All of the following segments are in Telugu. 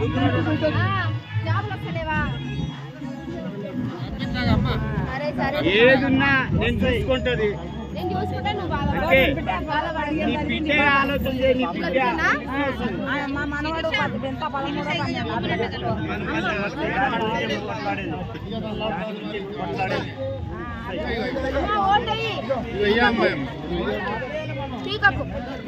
జాబ్లు వస్తలేవా సరే సరే ఏదున్నా నేను చూసుకుంటది నేను చూసుకుంటే నువ్వు ఓకే. బాధపడ నీ బిడ్డే ఆలోచన చేయి, నీ బిడ్డ మా మనవాడు ఎంత పదమూడో పీకకు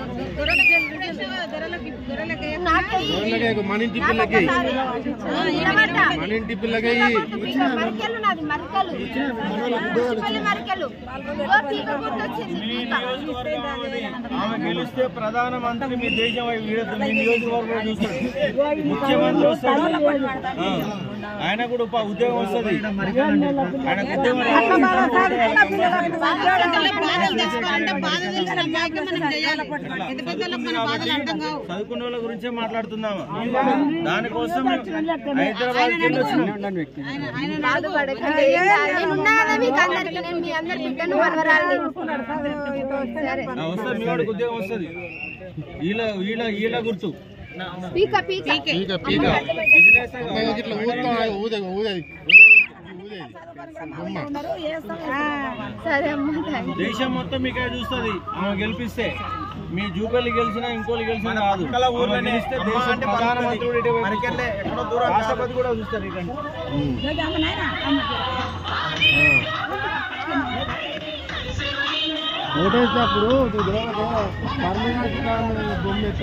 నాకేయి. మన ఇంటి నాకు పిల్లకి ఒక్కసారి. నిలబడ్డా. మన ఇంటి పిల్లకి నిలబడ్డు పీక. మరికెలు నాది మరికెలు చిప్పలి మరికెలు ఇదిగో పీక గుర్తొచ్చింది పీక. ఆమె గెలిస్తే ప్రధానమంత్రి మీ దేశం వైపు వీడొద్దు, మీ నియోజకవర్గం చూస్తాడు ముఖ్యమంత్రి వస్తాడు ఆ. ఆయన కూడా ఉప ఉద్యోగం వస్తుంది ఆయన ఉద్యోగం చదువుకున్న వాళ్ళ గురించే మాట్లాడుతున్నాము దానికోసం హైదరాబాద్ బాధపడకండి. ఏం కాదు. నేను ఉన్నా కదా మీకు అందరికీ. నేను మీ అందరి బిడ్డను మనవరాలిని. సరే వస్తుంది మీ వాడికి ఉద్యోగం వస్తుంది ఈల ఈల ఈల గుర్తు పీక పీక పీక పీక బిజినెస్ ఇట్లా ఊదుతా ఊదే ఊదేది సరే అమ్మ థాంక్స్. దేశం మొత్తం మీకు చూస్తుంది ఆమె గెలిపిస్తే మీ జూపల్లి గెలిచినా ఇంకోళ్ళు గెలిచినా రాదు ఆమె గెలిస్తే దేశం ప్రధానమంత్రి కూడా ఇటే వైపు రాష్ట్రపతి కూడా చూస్తారు ఇక్కడ ఓటేసినప్పుడు పర్మనెంట్ బొమ్మ